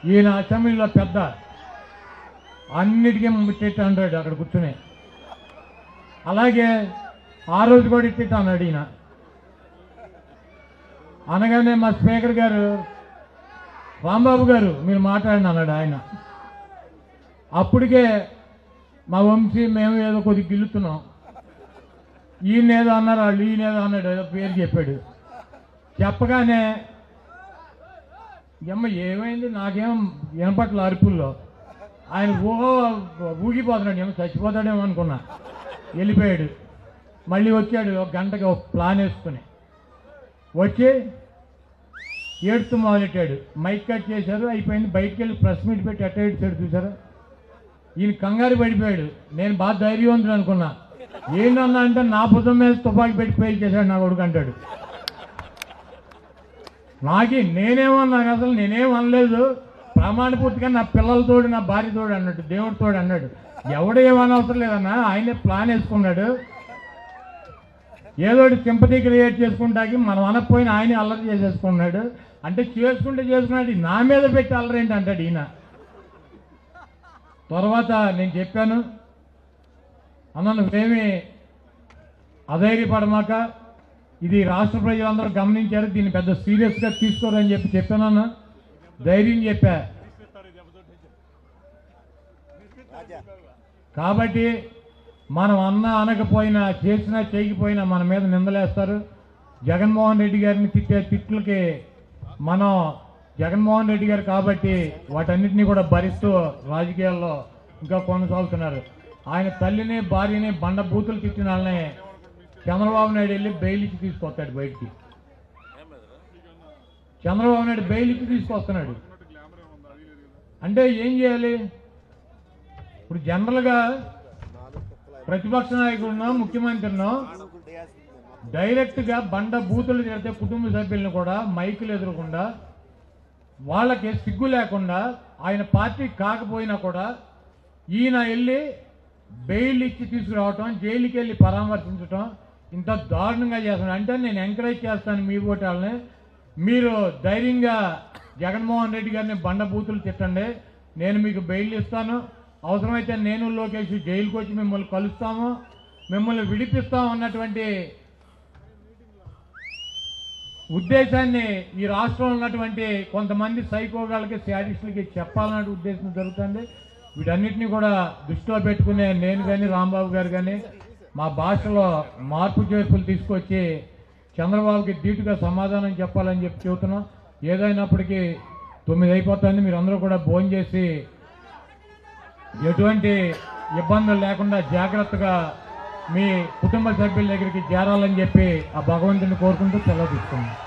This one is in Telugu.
ఈయన అసెంబ్లీలో పెద్ద అన్నిటికీ ముట్టేట్టు అంటాడు అక్కడ కూర్చుని అలాగే ఆ రోజు కూడా ఇట్టిట్టు అన్నాడు ఈయన అనగానే మా స్పీకర్ గారు రాంబాబు గారు మీరు మాట్లాడండి అన్నాడు ఆయన అప్పటికే మా వంశీ మేము ఏదో కొద్దిగా గిల్లుతున్నాం ఈయన ఏదో అన్నారు వాళ్ళు ఈయన ఏదో అన్నాడు ఏదో పేరు చెప్పాడు చెప్పగానే ఎమ్మ ఏమైంది నాకేం వినపట్ల అరుపుల్లో ఆయన ఊ ఊగిపోతున్నాడు ఏమో చచ్చిపోతాడేమో అనుకున్నా వెళ్ళిపోయాడు మళ్ళీ వచ్చాడు ఒక గంటకి ఒక ప్లాన్ వేసుకుని వచ్చి ఏడుతూ మొదలెట్టాడు మైక్ కట్ చేశారు అయిపోయింది బయటికి వెళ్ళి ప్రెస్ మీట్ పెట్టి అట్ట ఏడ్చాడు చూసారా ఈయన కంగారు పడిపోయాడు నేను బాగా ధైర్యవంతుడు అనుకున్నా ఏంటన్నా అంటే నా భుజం మీద తుపాకీ పెట్టి పేల్ చేశాడు నా కొడుకు అంటాడు నాకి నేనేమన్నాను అసలు నేనేం అనలేదు ప్రమాణ పూర్తిగా నా పిల్లలతోడు నా భార్యతోడు అన్నాడు దేవుడితోడు అన్నాడు ఎవడు ఏమనవసరం లేదన్నా ఆయనే ప్లాన్ వేసుకున్నాడు ఏదో సింపతి క్రియేట్ చేసుకుంటాకి మనం అనకపోయినా ఆయనే అల్లరి చేసేసుకున్నాడు అంటే చేసుకుంటే చేసుకున్నాడు నా మీద పెట్టి అల్లరి ఏంటి అంటాడు ఈయన తర్వాత నేను చెప్పాను అన్న నువ్వేమి అధైర్యపడమాక ఇది రాష్ట్ర ప్రజలందరూ గమనించారు దీన్ని పెద్ద సీరియస్గా తీసుకోరని చెప్పి చెప్పానన్న ధైర్యం చెప్పా కాబట్టి మనం అన్న అనకపోయినా చేసినా చేయకపోయినా మన మీద నిందలేస్తారు జగన్మోహన్ రెడ్డి గారిని తిట్టే తిట్లకి మనం జగన్మోహన్ రెడ్డి గారు కాబట్టి వాటన్నిటినీ కూడా భరిస్తూ రాజకీయాల్లో ఇంకా కొనసాగుతున్నారు ఆయన తల్లిని భార్యని బండ బూతులు తిట్టిన వాళ్ళని చంద్రబాబు నాయుడు వెళ్ళి బెయిల్ ఇచ్చి తీసుకొస్తాడు బయటికి చంద్రబాబు నాయుడు బెయిల్ ఇచ్చి తీసుకొస్తున్నాడు అంటే ఏం చేయాలి ఇప్పుడు జనరల్గా ప్రతిపక్ష నాయకుడునో ముఖ్యమంత్రినో డైరెక్ట్ గా బండ బూతులు తిడితే కుటుంబ సభ్యులను కూడా మైకులు ఎదురకుండా వాళ్ళకి సిగ్గు లేకుండా ఆయన పార్టీ కాకపోయినా కూడా ఈయన వెళ్ళి బెయిల్ ఇచ్చి తీసుకురావటం జైలుకి వెళ్ళి పరామర్శించటం ఇంత దారుణంగా చేస్తున్నాడు అంటే నేను ఎంకరేజ్ చేస్తాను మీ ఓటాలని మీరు ధైర్యంగా జగన్మోహన్ రెడ్డి గారిని బండ బూతులు తిట్టండి నేను మీకు బెయిల్ ఇస్తాను అవసరమైతే నేను లోకేష్ జైలుకి వచ్చి మిమ్మల్ని కలుస్తాము మిమ్మల్ని విడిపిస్తాం అన్నటువంటి ఉద్దేశాన్ని ఈ రాష్ట్రంలో ఉన్నటువంటి కొంతమంది సైకోగాళ్ళకి శాడిస్టులకి చెప్పాలనే ఉద్దేశం జరుగుతుంది వీటన్నిటిని కూడా దృష్టిలో పెట్టుకునే నేను కానీ రాంబాబు గారు కానీ మా భాషలో మార్పు చేర్పులు తీసుకొచ్చి చంద్రబాబుకి ధీటుగా సమాధానం చెప్పాలని చెప్పి చెబుతున్నాం ఏదైనప్పటికీ తొమ్మిది అయిపోతుంది మీరు అందరూ కూడా భోజనం చేసి ఎటువంటి ఇబ్బందులు లేకుండా జాగ్రత్తగా మీ కుటుంబ సభ్యుల దగ్గరికి చేరాలని చెప్పి ఆ భగవంతుని కోరుకుంటూ సెలవు తీసుకున్నాం